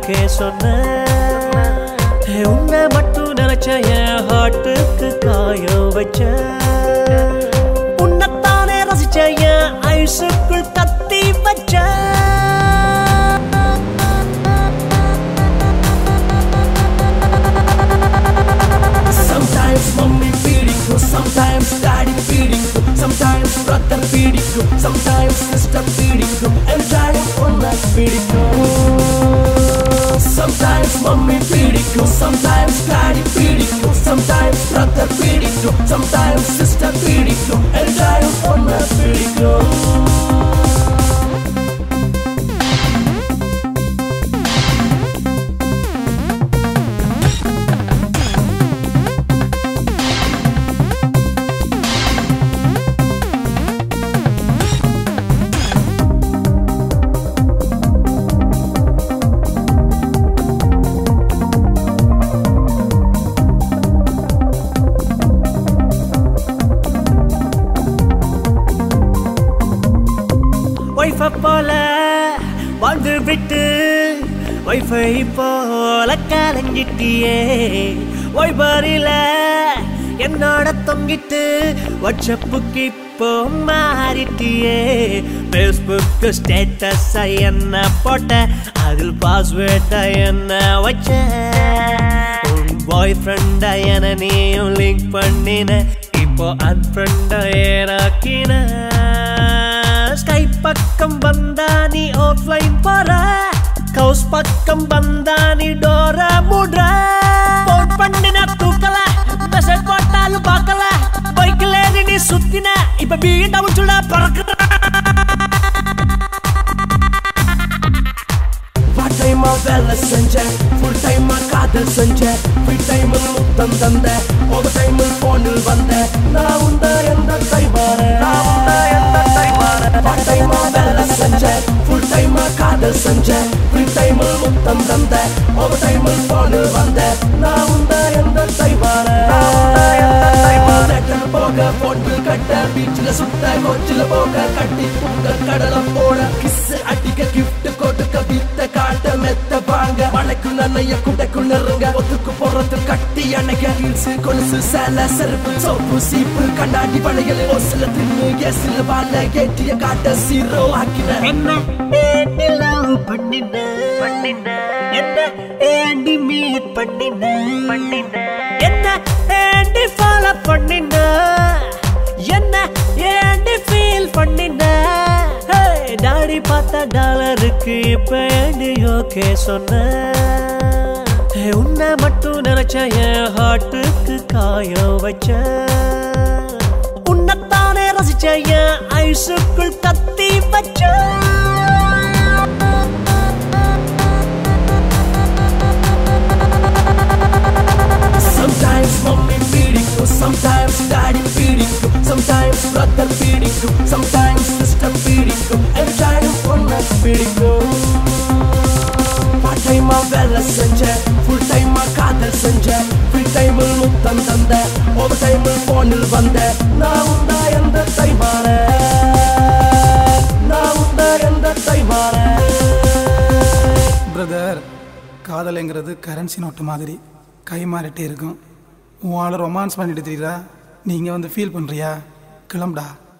okay சொன்ன உன்னை மட்டும் நினைச்ச என் ஹார்ட்டுக்கு காயம் வச்ச உன்னைத்தானே ரசிச்ச என் ஐசுக்குள் கத்தி வச்ச Sometimes mommy பிடிக்கும் sometimes daddy பிடிக்கும் sometimes brother பிடிக்கும் sometimes sister பிடிக்கும் எல்லாரும் ஒன்னா பிடிக்கும் Sometimes mommy பிடிக்கும் sometimes daddy பிடிக்கும் sometimes brother பிடிக்கும் sometimes sister பிடிக்கும் எல்லாரும் ஒன்னா பிடிக்கும் ஒய்ஃபை போல வாழ்ந்து விட்டு ஒய்ஃபை போல கலங்கிட்டியே ஒய்பரில என்னோட தொங்கிட்டு வாட்ஸ்அப்புக்கு இப்போ மாறிட்டியே ஃபேஸ்புக்கு ஸ்டேட்டஸ் என்ன போட்ட அதில் பாஸ்வேர்டை என்ன வச்ச உன் பாய் ஃப்ரெண்டை என நீயும் லிங்க் பண்ணின இப்போ அன்ஃப்ரெண்டை ஏனாக்கின ஸ்கை பக்கம் வந்தா நீ ஆஃப்லைன் போற கவுஸ் பக்கம் வந்தா நீ டோர மூடுற போன் பண்ணின தூக்கல மெசேஜ் போட்டாலும் பார்க்கல பைக்ல ஏறி நீ சுத்தின இப்ப வீண்டவும் சொல்ல பறக்குற பார்ட் டைமா வேலை செஞ்சேன் ஃபுல் டைமா காதல் செஞ்சேன் ஃப்ரீ டைமில் முத்தம் தந்த ஓவர் டைமில் போனில் வந்த நான் உந்த எந்த டைமான நான் உந்த எந்த டைமான பார்ட் டைமா வேலை செஞ்சேன் ஃபுல் டைமா காதல் செஞ்சேன் ஃப்ரீ டைமில் முத்தம் தந்த ஓவர் டைமில் போனில் வந்த நான் உந்த எந்த டைமான நான் உந்த எந்த டைமான லெட்டர் போக போன் பில் கட்ட பீச்சில் சுத்த கோச்சில் போக கட்டி உங்க கடலை போட கிஸ் அடிக்க கிஃப்ட் கொடுக்க வித்த காட்ட மெத்த வாங்க மழைக்கு நன்னைய குடைக்கு நெருங்க ஒத்துக்கு போறது கட்டி அணைக்க ஹீல்ஸ் கொலுசு சேல செருப்பு சோப்பு சீப்பு கண்ணாடி வளையல் ஒசில தின்னு கேசில வாழ கேட்டிய காட்ட சீரோ ஆக்கின என்ன ஏண்டி லவ் பண்ணின பண்ணின என்ன ஏண்டி மீட் பண்ணின பண்ணின என்ன ஏண்டி ஃபாலோ பண்ணின என்ன ஏண்டி ஃபீல் பண்ணின டாடி பார்த்த டாலருக்கு இப்ப ஏண்டி ஓகே சொன்ன ஹே, உன்னை மட்டும் நினைச்ச என் ஹார்ட்டுக்கு காயம் வச்ச உன்னைத்தானே ரசிச்ச என் ஐசுக்குள் கத்தி வச்ச Sometimes mommy பிடிக்கும் sometimes daddy பிடிக்கும் sometimes brother பிடிக்கும் sometimes sister பிடிக்கும் எல்லாரும் ஒன்னா பிடிக்கும் பார்ட் டைமா வேலை செஞ்சேன் ஃபுல் டைமா காதல் செஞ்சேன் ஃப்ரீ டைமில் முத்தம் தந்த ஓவர் டைமில் போனில் வந்த நான் உண்டா எந்த டைமான நான் உண்டா எந்த டைமான பிரதர் காதலைங்கிறது கரன்சி நோட்டு மாதிரி கை மாறிட்டே இருக்கும் உன் ஆளை ரொமான்ஸ் பண்ணிட்டு தெரியுதா நீங்கள் வந்து ஃபீல் பண்ணுறியா கிளம்புடா